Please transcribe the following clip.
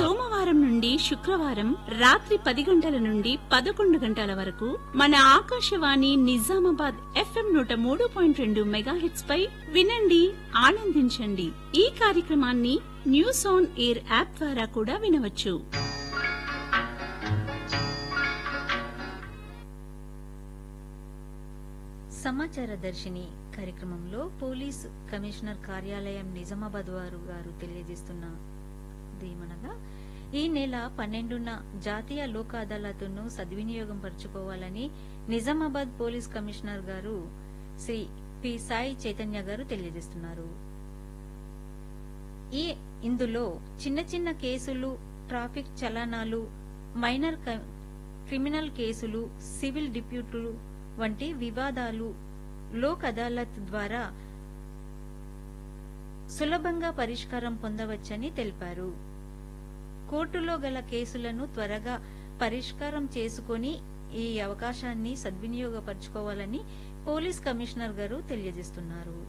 సోమవారం నుండి శుక్రవారం రాత్రి పది గంటల నుండి పదకొండు గంటల వరకు మన ఆకాశవాణి నిజామాబాద్ ఎఫ్ఎం నూట మూడు పాయింట్ రెండు మెగాహెట్స్ పై వినండి ఆనందించండి ఈ కార్యక్రమాన్ని న్యూస్ ఆన్ ఎయిర్ యాప్ ద్వారా కూడా వినవచ్చు సమాచార దర్శిని కార్యక్రమంలో పోలీస్ కమిషనర్ కార్యాలయం నిజామాబాద్ వారు గారు తెలియజేస్తున్న దేమనగా ఈ నెల పన్నెండున జాతీయ లోక్ అదాలత్ను సద్వినియోగం పరుచుకోవాలని నిజామాబాద్ పోలీస్ కమిషనర్ గారు శ్రీ పి సాయి చైతన్య గారు తెలియజేస్తున్నారు ఈ ఇందులో చిన్న చిన్న కేసులు ట్రాఫిక్ చలనాలు మైనర్ క- క్రిమినల్ కేసులు సివిల్ డిప్యూట్లు వంటి వివాదాలు లోక్ అదాలత్ ద్వారా సులభంగా పరిష్కారం పొందవచ్చని తెలిపారు కోర్టులో గల కేసులను త్వరగా పరిష్కారం చేసుకొని ఈ అవకాశాన్ని సద్వినియోగపరచుకోవాలని పోలీస్ కమిషనర్ గారు తెలియజేస్తున్నారు